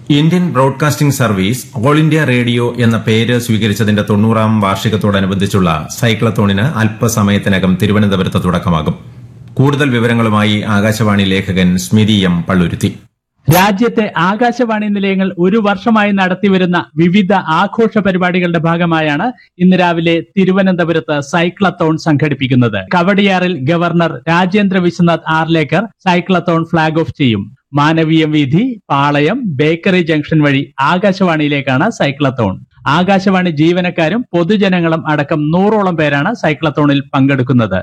Indian Broadcasting Service All India Radio എന്ന പേര് സ്വീകരിച്ചതിന്റെ തൊണ്ണൂറാം വാർഷികത്തോടനുബന്ധിച്ചുള്ള സൈക്ലത്തോണിന് അല്പസമയത്തിനകം തിരുവനന്തപുരത്ത് തുടക്കമാകും കൂടുതൽ വിവരങ്ങളുമായി ആകാശവാണി ലേഖകൻ സ്മിതി എം പള്ളുരുത്തി രാജ്യത്തെ ആകാശവാണി നിലയങ്ങൾ ഒരു വർഷമായി നടത്തിവരുന്ന വിവിധ ആഘോഷ പരിപാടികളുടെ ഭാഗമായാണ് ഇന്ന് രാവിലെ തിരുവനന്തപുരത്ത് സൈക്ലത്തോൺ സംഘടിപ്പിക്കുന്നത് കവടിയാറിൽ governor Rajendra Vishwanath Arlekar cyclathon flag off ചെയ്യും മാനവീയം വീഥി പാളയം ബേക്കറി ജംഗ്ഷൻ വഴി ആകാശവാണിയിലേക്കാണ് സൈക്ലത്തോൺ ആകാശവാണി ജീവനക്കാരും പൊതുജനങ്ങളും അടക്കം നൂറോളം പേരാണ് സൈക്ലത്തോണിൽ പങ്കെടുക്കുന്നത്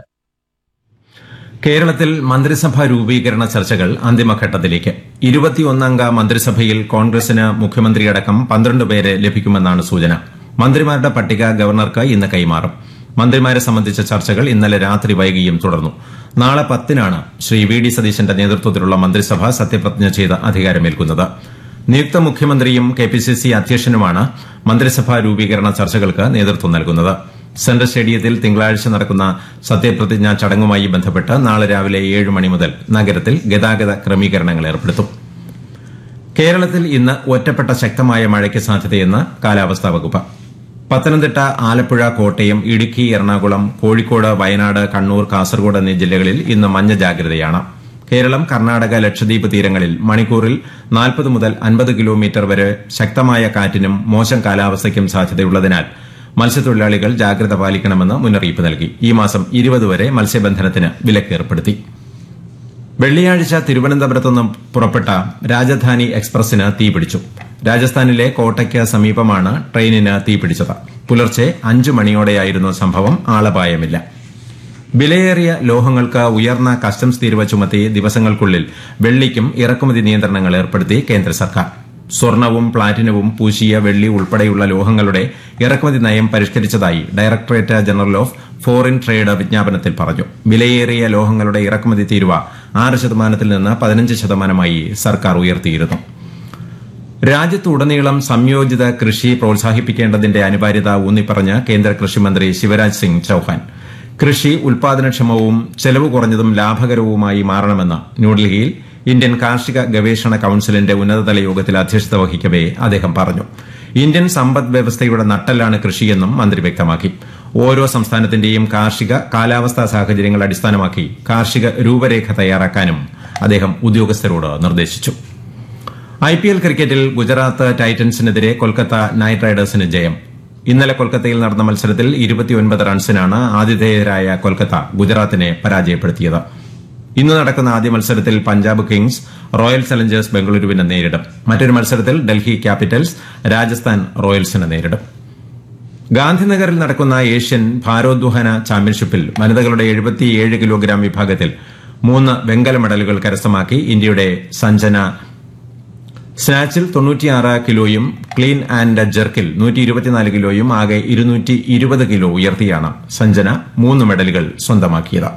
കേരളത്തിൽ മന്ത്രിസഭാ രൂപീകരണ ചർച്ചകൾ അന്തിമഘട്ടത്തിലേക്ക് ഇരുപത്തിയൊന്നംഗ മന്ത്രിസഭയിൽ കോൺഗ്രസിന് മുഖ്യമന്ത്രിയടക്കം പന്ത്രണ്ട് പേരെ ലഭിക്കുമെന്നാണ് സൂചന മന്ത്രിമാരുടെ പട്ടിക ഗവർണർക്ക് ഇന്ന് കൈമാറും മന്ത്രിമാരെ സംബന്ധിച്ച ചർച്ചകൾ ഇന്നലെ രാത്രി വൈകിയും തുടർന്നു നാളെ പത്തിനാണ് ശ്രീ വി ഡി സതീശന്റെ നേതൃത്വത്തിലുള്ള മന്ത്രിസഭ സത്യപ്രതിജ്ഞ ചെയ്ത് അധികാരമേൽക്കുന്നത് നിയുക്ത മുഖ്യമന്ത്രിയും കെ പി സി സി അധ്യക്ഷനുമാണ് മന്ത്രിസഭാ രൂപീകരണ ചർച്ചകൾക്ക് നേതൃത്വം നൽകുന്നത് സെൻട്രൽ സ്റ്റേഡിയത്തിൽ തിങ്കളാഴ്ച നടക്കുന്ന സത്യപ്രതിജ്ഞാ ചടങ്ങുമായി ബന്ധപ്പെട്ട് നാളെ രാവിലെ ഏഴ് മണി മുതൽ നഗരത്തിൽ ഗതാഗത ക്രമീകരണങ്ങൾ ഏർപ്പെടുത്തും കേരളത്തിൽ ഇന്ന് ഒറ്റപ്പെട്ട ശക്തമായ മഴയ്ക്ക് സാധ്യതയെന്ന് കാലാവസ്ഥാ വകുപ്പ് പത്തനംതിട്ട ആലപ്പുഴ കോട്ടയം ഇടുക്കി എറണാകുളം കോഴിക്കോട് വയനാട് കണ്ണൂർ കാസർഗോഡ് എന്നീ ജില്ലകളിൽ ഇന്ന് മഞ്ഞ ജാഗ്രതയാണ് കേരളം കർണാടക ലക്ഷദ്വീപ് തീരങ്ങളിൽ മണിക്കൂറിൽ നാൽപ്പത് മുതൽ അൻപത് കിലോമീറ്റർ വരെ ശക്തമായ കാറ്റിനും മോശം കാലാവസ്ഥയ്ക്കും സാധ്യതയുള്ളതിനാൽ മത്സ്യത്തൊഴിലാളികൾ ജാഗ്രത പാലിക്കണമെന്ന് മുന്നറിയിപ്പ് നൽകി ഈ മാസം ഇരുപത് വരെ മത്സ്യബന്ധനത്തിന് വിലക്കേർപ്പെടുത്തി വെള്ളിയാഴ്ച തിരുവനന്തപുരത്ത് നിന്ന് പുറപ്പെട്ട രാജധാനി എക്സ്പ്രസിന് തീപിടിച്ചു രാജസ്ഥാനിലെ കോട്ടയ്ക്ക് സമീപമാണ് ട്രെയിനിന് തീപിടിച്ചത് പുലർച്ചെ അഞ്ചു മണിയോടെയായിരുന്നു സംഭവം ആളപായമില്ല വിലയേറിയ ലോഹങ്ങൾക്ക് ഉയർന്ന കസ്റ്റംസ് തീരുവ ചുമത്തി ദിവസങ്ങൾക്കുള്ളിൽ വെള്ളിക്കും ഇറക്കുമതി നിയന്ത്രണങ്ങൾ ഏർപ്പെടുത്തി കേന്ദ്ര സർക്കാർ സ്വർണവും പ്ലാറ്റിനവും പൂശിയ വെള്ളി ഉൾപ്പെടെയുള്ള ലോഹങ്ങളുടെ ഇറക്കുമതി നയം പരിഷ്കരിച്ചതായി directorate general of foreign trade വിജ്ഞാപനത്തിൽ പറഞ്ഞു വിലയേറിയ ലോഹങ്ങളുടെ ഇറക്കുമതി തീരുവ ആറ് ശതമാനത്തിൽ നിന്ന് പതിനഞ്ച് ശതമാനമായി സർക്കാർ ഉയർത്തിയിരുന്നു രാജ്യത്തുടനീളം സംയോജിത കൃഷി പ്രോത്സാഹിപ്പിക്കേണ്ടതിന്റെ അനിവാര്യത ഊന്നിപ്പറഞ്ഞ് കേന്ദ്ര കൃഷിമന്ത്രി ശിവരാജ് സിംഗ് ചൌഹാൻ കൃഷി ഉൽപാദനക്ഷമവും ചെലവ് കുറഞ്ഞതും ലാഭകരവുമായി മാറണമെന്ന് ന്യൂഡൽഹിയിൽ ഇന്ത്യൻ കാർഷിക ഗവേഷണ കൌൺസിലിന്റെ ഉന്നതതല യോഗത്തിൽ അധ്യക്ഷത വഹിക്കവെ അദ്ദേഹം പറഞ്ഞു ഇന്ത്യൻ സമ്പദ് വ്യവസ്ഥയുടെ നട്ടെല്ലാണ് കൃഷിയെന്നും മന്ത്രി വ്യക്തമാക്കി ഓരോ സംസ്ഥാനത്തിന്റെയും കാർഷിക കാലാവസ്ഥാ സാഹചര്യങ്ങൾ അടിസ്ഥാനമാക്കി കാർഷിക രൂപരേഖ തയ്യാറാക്കാനും അദ്ദേഹം ഉദ്യോഗസ്ഥരോട് നിർദ്ദേശിച്ചു ഐപിഎൽ ക്രിക്കറ്റിൽ ഗുജറാത്ത് ടൈറ്റൻസിനെതിരെ കൊൽക്കത്ത നൈറ്റ് റൈഡേഴ്സിന് ജയം ഇന്നലെ കൊൽക്കത്തയിൽ നടന്ന മത്സരത്തിൽ ഇരുപത്തിയൊൻപത് റൺസിനാണ് ആതിഥേയരായ കൊൽക്കത്ത ഗുജറാത്തിനെ പരാജയപ്പെടുത്തിയത് ഇന്ന് നടക്കുന്ന ആദ്യ മത്സരത്തിൽ പഞ്ചാബ് കിങ്സ് റോയൽ ചലഞ്ചേഴ്സ് ബംഗളൂരുവിനെ നേരിടും മറ്റൊരു മത്സരത്തിൽ ഡൽഹി ക്യാപിറ്റൽസ് രാജസ്ഥാൻ റോയൽസിനെ നേരിടും ഗാന്ധിനഗറിൽ നടക്കുന്ന ഏഷ്യൻ ഭാരോദ്വഹന ചാമ്പ്യൻഷിപ്പിൽ വനിതകളുടെ എഴുപത്തിയേഴ് കിലോഗ്രാം വിഭാഗത്തിൽ മൂന്ന് വെങ്കല മെഡലുകൾ കരസ്ഥമാക്കി ഇന്ത്യയുടെ സഞ്ജന സ്നാച്ചിൽ തൊണ്ണൂറ്റിയാറ് കിലോയും ക്ലീൻ ആൻഡ് ജെർക്കിൽ നൂറ്റി ഇരുപത്തിനാല് കിലോയും ആകെ ഇരുന്നൂറ്റി ഇരുപത് കിലോ ഉയർത്തിയാണ് സഞ്ജന മൂന്ന് മെഡലുകൾ സ്വന്തമാക്കിയത്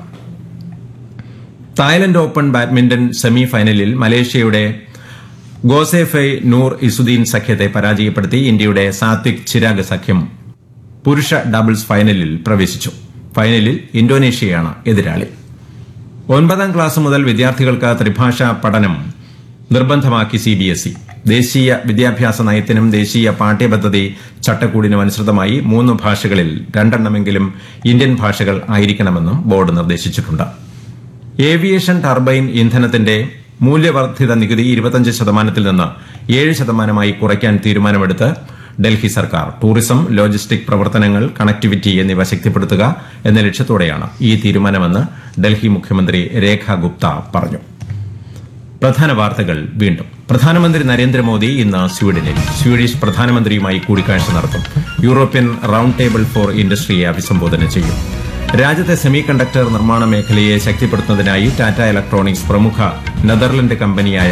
തായ്ലൻഡ് ഓപ്പൺ ബാഡ്മിന്റൺ സെമി ഫൈനലിൽ മലേഷ്യയുടെ ഗോസെഫൈ നൂർ ഇസുദ്ദീൻ സഖ്യത്തെ പരാജയപ്പെടുത്തി ഇന്ത്യയുടെ സാത്വിക് ചിരാഗ് സഖ്യം പുരുഷ ഡബിൾസ് ഫൈനലിൽ പ്രവേശിച്ചു ഫൈനലിൽ ഇന്തോനേഷ്യയാണ് എതിരാളി ഒൻപതാം ക്ലാസ് മുതൽ വിദ്യാർത്ഥികൾക്ക് ത്രിഭാഷാ പഠനം നിർബന്ധമാക്കി സിബിഎസ്ഇ ദേശീയ വിദ്യാഭ്യാസ നയത്തിനും ദേശീയ പാഠ്യപദ്ധതി ചട്ടക്കൂടിനും അനുസൃതമായി മൂന്ന് ഭാഷകളിൽ രണ്ടെണ്ണമെങ്കിലും ഇന്ത്യൻ ഭാഷകൾ ആയിരിക്കണമെന്നും ബോർഡ് നിർദ്ദേശിച്ചിട്ടുണ്ട് ഏവിയേഷൻ ടർബൈൻ ഇന്ധനത്തിന്റെ മൂല്യവർദ്ധിത നികുതി ഇരുപത്തിയഞ്ച് ശതമാനത്തിൽ നിന്ന് ഏഴ് ശതമാനമായി കുറയ്ക്കാൻ തീരുമാനമെടുത്ത് ഡൽഹി സർക്കാർ ടൂറിസം ലോജിസ്റ്റിക് പ്രവർത്തനങ്ങൾ കണക്ടിവിറ്റി എന്നിവ ശക്തിപ്പെടുത്തുക എന്ന ലക്ഷ്യത്തോടെയാണ് ഈ തീരുമാനമെന്ന് ഡൽഹി മുഖ്യമന്ത്രി രേഖ ഗുപ്ത പറഞ്ഞു പ്രധാന വാർത്തകൾ വീണ്ടും പ്രധാനമന്ത്രി നരേന്ദ്രമോദി ഇന്ന് സ്വീഡനിൽ സ്വീഡിഷ് പ്രധാനമന്ത്രിയുമായി കൂടിക്കാഴ്ച നടത്തും യൂറോപ്യൻ റൌണ്ട് ടേബിൾ ഫോർ ഇൻഡസ്ട്രിയെ അഭിസംബോധന ചെയ്യും രാജ്യത്തെ സെമി കണ്ടക്ടർ നിർമ്മാണ മേഖലയെ ശക്തിപ്പെടുത്തുന്നതിനായി ടാറ്റ ഇലക്ട്രോണിക്സ് പ്രമുഖ നെതർലൻഡ് കമ്പനിയായ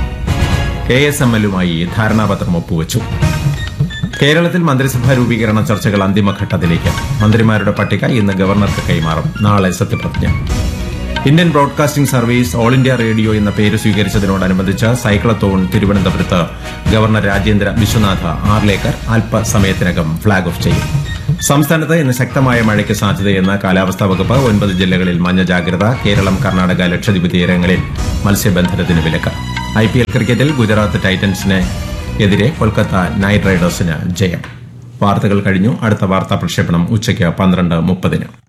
എ എസ് എം എല്ലുമായി ധാരണാപത്രം ഒപ്പുവച്ചു കേരളത്തിൽ മന്ത്രിസഭാ രൂപീകരണ ചർച്ചകൾ അന്തിമഘട്ടത്തിലേക്ക് മന്ത്രിമാരുടെ പട്ടിക ഇന്ന് ഗവർണർക്ക് കൈമാറും നാളെ സത്യപ്രതിജ്ഞ Indian Broadcasting Service All India Radio എന്ന പേര് സ്വീകരിച്ചതിനോടനുബന്ധിച്ച് സൈക്ലത്തോൺ തിരുവനന്തപുരത്ത് ഗവർണർ രാജേന്ദ്ര വിശ്വനാഥ് ആർലേക്കർ അല്പസമയത്തിനകം ഫ്ളാഗ് ഓഫ് ചെയ്യും സംസ്ഥാനത്ത് ഇന്ന് ശക്തമായ മഴയ്ക്ക് സാധ്യതയെന്ന് കാലാവസ്ഥാ വകുപ്പ് ഒൻപത് ജില്ലകളിൽ മഞ്ഞ ജാഗ്രത കേരളം കർണാടക ലക്ഷദ്വീപ് തീരങ്ങളിൽ മത്സ്യബന്ധനത്തിന് വിലക്ക് ഐപിഎൽ ക്രിക്കറ്റിൽ ഗുജറാത്ത് ടൈറ്റൻസിനെ എതിരെ കൊൽക്കത്ത നൈറ്റ് റൈഡേഴ്സിന് ജയം വാർത്തകൾ കഴിഞ്ഞു അടുത്ത വാർത്താ പ്രക്ഷേപണം ഉച്ചയ്ക്ക് പന്ത്രണ്ട് മുപ്പതിന്